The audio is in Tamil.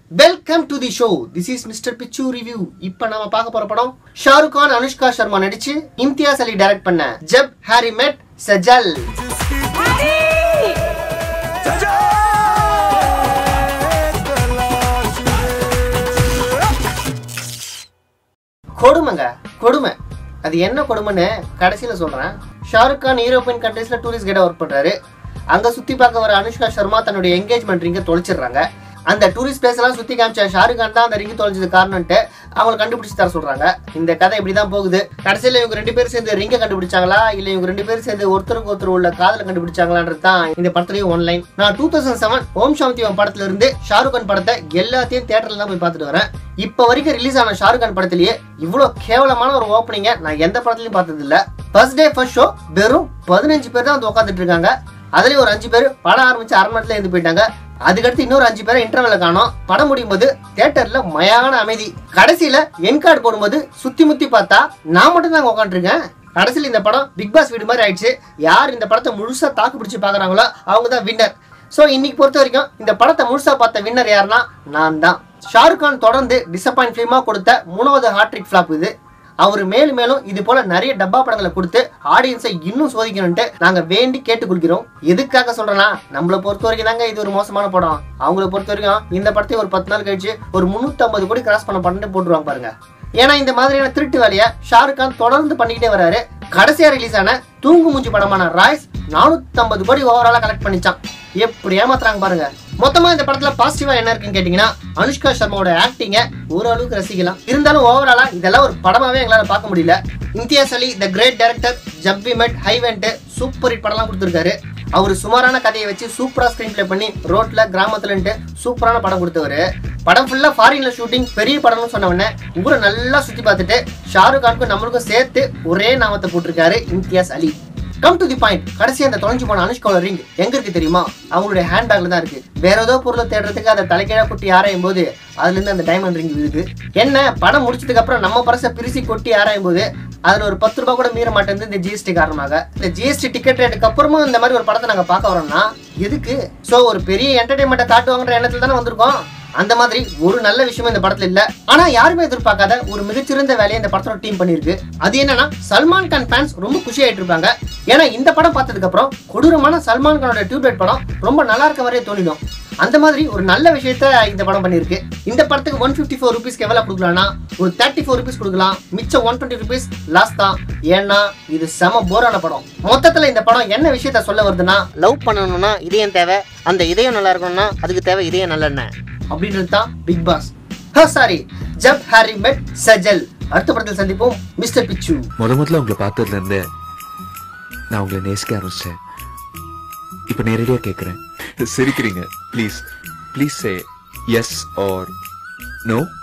welcome to the show this is mister Pichu review இப்ப நாம பார்க்க போற படம் ஷாருக் கான் அனுஷ்கா சர்மா நடிச்சு இம்தியாஸ் அலி டைரக்ட் பண்ண ஜப் ஹாரி மெட் சஜல் கொடுமைங்க கொடுமை அது என்ன கொடுமைன்னு கடைசியில சொல்றேன் ஷாருக் கான் யூரோப்பியன் கண்ட்ரீஸ்ல டூரிஸ்ட் கைடா ஒர்க் பண்றாரு அங்க சுத்தி பார்க்க வர அனுஷ்கா சர்மா தன்னுடைய என்கேஜ்மெண்ட் ரிங்க தொலைச்சிடுறாங்க அந்த டூரிஸ்ட் பிளேஸ் எல்லாம் சுத்தி காமிச்ச ஷாருக் கான் தான் அந்த ரிங்கு தொலைஞ்சது காரணம்ட்டு அவங்களை கண்டுபிடிச்சு தர சொல்றாங்க இந்த கதை இப்படிதான் போகுது கடைசியில இவங்க ரெண்டு பேரும் சேர்ந்து ரிங்க கண்டுபிடிச்சாங்களா இல்ல இவங்க ரெண்டு பேரும் சேர்ந்து ஒருத்தருக்கு ஒருத்தர் உள்ள காதல கண்டுபிடிச்சாங்களான்றது தான் இந்த படத்துலயும் ஒன்லைன் நான் two thousand seven Om Shanti Om படத்துல இருந்து ஷாருக் கான் படத்தை எல்லாத்தையும் தியேட்டர்ல தான் போய் பார்த்துட்டு வரேன் இப்ப வரைக்கும் ரிலீஸ் ஆன ஷாருக் கான் படத்திலேயே இவ்வளவு கேவலமான ஒரு ஓப்பனிங்க நான் எந்த படத்துலயும் பார்த்தது இல்ல ஃபர்ஸ்ட் டே ஃபர்ஸ்ட் ஷோ வெறும் பதினஞ்சு பேர் தான் வந்து உட்காந்துட்டு இருக்காங்க அதுலயும் ஒரு அஞ்சு பேர் படம் ஆரம்பிச்சு அரை மணி நேரத்துல இருந்து போயிட்டாங்க அதுக்கடுத்து இன்னொரு அஞ்சு பேரை இன்டர்வெல்ல காணோம் படம் முடியும் போது தியேட்டர்ல மயான அமைதி கடைசியில என் கார்டு போடும்போது சுத்தி முத்தி பார்த்தா நான் மட்டும் தான் உட்காந்துருக்கேன் கடைசியில் இந்த படம் பிக் பாஸ் வீடு மாதிரி ஆயிடுச்சு யார் இந்த படத்தை முழுசா தாக்கு பிடிச்சு பாக்குறாங்களோ அவங்க தான் வின்னர் ஸோ இன்னைக்கு பொறுத்த வரைக்கும் இந்த படத்தை முழுசா பார்த்த வின்னர் யாருன்னா நான் தான் ஷாருக் கான் தொடர்ந்து டிசப்பாயிண்ட் ஃபிலிமா கொடுத்த மூணாவது ஹாட்ரிக் ஃபிளாப் இது அவர் மேலும் மேலும் இது போல நிறைய டப்பா படங்களை கொடுத்து ஆடியன்ஸை இன்னும் சோதிக்கணும்ட்டு நாங்க வேண்டி கேட்டுக்கொள்கிறோம் எதுக்காக சொல்றேன்னா நம்மளை பொறுத்த வரைக்கும் தாங்க இது ஒரு மோசமான படம் அவங்கள பொறுத்த வரைக்கும் இந்த படத்தை ஒரு பத்து நாள் கழிச்சு ஒரு முன்னூத்தி ஐம்பது கோடி கிராஸ் பண்ண படம்னு போட்டுருவாங்க பாருங்க ஏன்னா இந்த மாதிரியான திருட்டு வேலையை ஷாருக் கான் தொடர்ந்து பண்ணிக்கிட்டே வராரு கடைசியா ரிலீஸ் ஆன தூங்கு மூஞ்சி படமான ராய்ஸ் நானூத்தி ஐம்பது கோடி ஓவராலா கலெக்ட் பண்ணிச்சான் எப்படி ஏமாத்துறாங்க பாருங்க மொத்தமா இந்த படத்துல பாசிட்டிவா என்ன இருக்குன்னு கேட்டீங்கன்னா அனுஷ்கா சர்மாவோட ஆக்டிங்க ஓரளவுக்கு ரசிக்கலாம் இருந்தாலும் ஓவராலா இதெல்லாம் ஒரு படமாவே எங்களால பார்க்க முடியல Imtiaz Ali the great director ஜப்பி மெட் ஹைவெண்ட் சூப்பர் ஹிட் படம்லாம் கொடுத்துருக்காரு அவர் சுமாரான கதையை வச்சு சூப்பரா ஸ்கிரீன் பிளே பண்ணி ரோட்ல கிராமத்துலன்ட்டு சூப்பரான படம் கொடுத்தவர் படம் ஃபுல்லா ஃபாரின்ல ஷூட்டிங் பெரிய படம்னு சொன்ன உடனே ஊரை நல்லா சுத்தி பார்த்துட்டு ஷாருக் கானுக்கும் நம்மளுக்கும் சேர்த்து ஒரே நாமத்தை போட்டிருக்காரு Imtiaz Ali come to the point கடைசி அந்த தொலைஞ்சு போன அனுஷ்காவோட ரிங் எங்க இருக்கு தெரியுமா அவங்களுடைய ஹேண்ட் பேக்ல தான் இருக்கு வேற ஏதோ பொருளை தேடுறதுக்கு அதை தலைக்கீழா கொட்டி ஆராயும் போது அதுல இருந்து அந்த டைமண்ட் ரிங் விழுது என்ன படம் முடிச்சதுக்கு அப்புறம் நம்ம பரச பிரிச்சு கொட்டி ஆராயும் போது அதுல ஒரு பத்து ரூபாய் கூட மீற மாட்டேங்குது இந்த ஜிஎஸ்டி காரணமாக இந்த ஜிஎஸ்டி டிக்கெட் ரேட்டுக்கு அப்புறமும் இந்த மாதிரி ஒரு படத்தை நாங்க பார்க்க வரோம்னா எதுக்கு சோ ஒரு பெரிய என்டர்டைன்மெண்ட்டை காட்டுவாங்கன்ற எண்ணத்துல தானே வந்திருக்கோம் அந்த மாதிரி ஒரு நல்ல விஷயம் இந்த படத்துல இல்ல ஆனா யாருமே எதிர்பார்க்காத ஒரு மிகச்சிறந்த வேலையை இந்த படத்தோட டீம் பண்ணிருக்கு அது என்னன்னா சல்மான் கான் ஃபேன்ஸ் ரொம்ப குஷி ஆயிட்டு இருப்பாங்க ஏன்னா இந்த படம் பார்த்ததுக்கு அப்புறம் கொடூரமான சல்மான் கானோட டியூப்லைட் படம் ரொம்ப நல்லா இருக்க மாதிரியே தோணிடும் அந்த மாதிரி ஒரு நல்ல விஷயத்த இந்த படம் பண்ணிருக்கு இந்த படத்துக்கு ஒன் ஃபிஃப்டி ஃபோர் ருபீஸ்க்கு எவ்வளவு கொடுக்கலாம்னா ஒரு தேர்ட்டி ஃபோர் ருபீஸ் கொடுக்கலாம் மிச்சம் ஒன் டுவெண்ட்டி ருபீஸ் லாஸ் தான் ஏன்னா இது செம போரான படம் மொத்தத்துல இந்த படம் என்ன விஷயத்த சொல்ல வருதுன்னா லவ் பண்ணணும்னா இதயம் தேவை அந்த இதயம் நல்லா இருக்கணும்னா அதுக்கு தேவை இதயம் நல்லெண்ணெய் அப்படின்றது தான் Bigg Boss sorry Jab Harry met Sejal அடுத்த படத்தில் சந்திப்போம் மிஸ்டர் பிச்சு முத முதல்ல உங்களை பார்த்ததுல இருந்து நான் உங்களை நேசிக்க ஆரம்பிச்சேன் இப்ப நேரடியா கேக்குறேன் சிரிக்கிறீங்க please please say yes or no